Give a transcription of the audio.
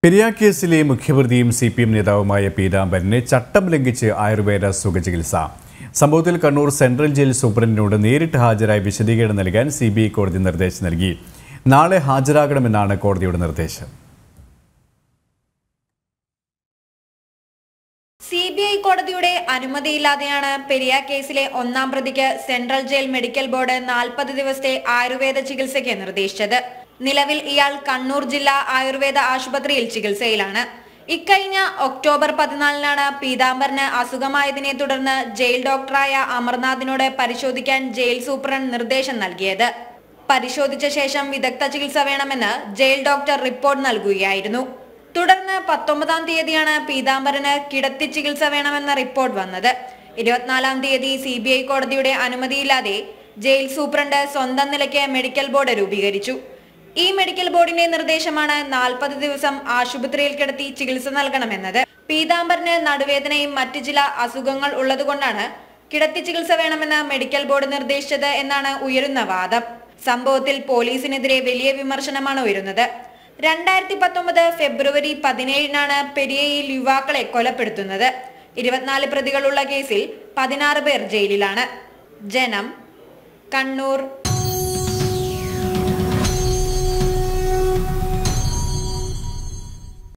പെരിയ കേസിലെ മുഖ്യപ്രതിയും C P M നേതാവുമായ പീതാംബരനെ ചട്ടം ലംഘിച്ച് ആയുർവേദ സുഖചികിത്സ സംഭവത്തിൽ കണ്ണൂർ സെൻട്രൽ ജയിൽ സൂപ്രണ്ടിനോട് നേരിട്ട് ഹാജരായി വിശദീകരണം നൽകാൻ സി ബി ഐ കോടതി നിർദ്ദേശം നൽകി നാളെ ഹാജരാകണമെന്നാണ് കോടതിയുടെ നിർദ്ദേശം സി ബി ഐ കോടതിയുടെ അനുമതിയില്ലാതെയാണ് പെരിയ കേസിലെ ഒന്നാം പ്രതിക്ക് സെൻട്രൽ ജയിൽ മെഡിക്കൽ ബോർഡ് നാൽപ്പത് ദിവസത്തെ ആയുർവേദ ചികിത്സയ്ക്ക് നിർദ്ദേശിച്ചത് നിലവിൽ ഇയാൾ കണ്ണൂർ ജില്ലാ ആയുർവേദ ആശുപത്രിയിൽ ചികിത്സയിലാണ് ഇക്കഴിഞ്ഞ ഒക്ടോബർ പതിനാലിനാണ് പീതാംബരന് അസുഖമായതിനെ തുടർന്ന് ജയിൽ ഡോക്ടറായ അമർനാഥിനോട് പരിശോധിക്കാൻ ജയിൽ സൂപ്രണ്ട് നിർദ്ദേശം നൽകിയത് പരിശോധിച്ച ശേഷം വിദഗ്ധ ചികിത്സ വേണമെന്ന് ജയിൽ ഡോക്ടർ റിപ്പോർട്ട് നൽകുകയായിരുന്നു തുടർന്ന് പത്തൊമ്പതാം തീയതിയാണ് പീതാംബരന് കിടത്തി ചികിത്സ വേണമെന്ന റിപ്പോർട്ട് വന്നത് ഇരുപത്തിനാലാം തീയതി സി ബി ഐ കോടതിയുടെ അനുമതിയില്ലാതെ ജയിൽ സൂപ്രണ്ട് സ്വന്തം നിലയ്ക്ക് മെഡിക്കൽ ബോർഡ് രൂപീകരിച്ചു ഈ മെഡിക്കൽ ബോർഡിന്റെ നിർദ്ദേശമാണ് നാൽപ്പത് ദിവസം ആശുപത്രിയിൽ കിടത്തി ചികിത്സ നൽകണമെന്നത് പീതാംബരന് നടുവേദനയും മറ്റു ചില അസുഖങ്ങൾ ഉള്ളതുകൊണ്ടാണ് കിടത്തി ചികിത്സ വേണമെന്ന് മെഡിക്കൽ ബോർഡ് നിർദ്ദേശിച്ചത് എന്നാണ് ഉയരുന്ന വാദം സംഭവത്തിൽ പോലീസിനെതിരെ വലിയ വിമർശനമാണ് ഉയരുന്നത് രണ്ടായിരത്തി പത്തൊമ്പത് ഫെബ്രുവരി പതിനേഴിനാണ് പെരിയയിൽ യുവാക്കളെ കൊലപ്പെടുത്തുന്നത് ഇരുപത്തിനാല് പ്രതികളുള്ള കേസിൽ പതിനാറ് പേർ ജയിലിലാണ് ജനം കണ്ണൂർ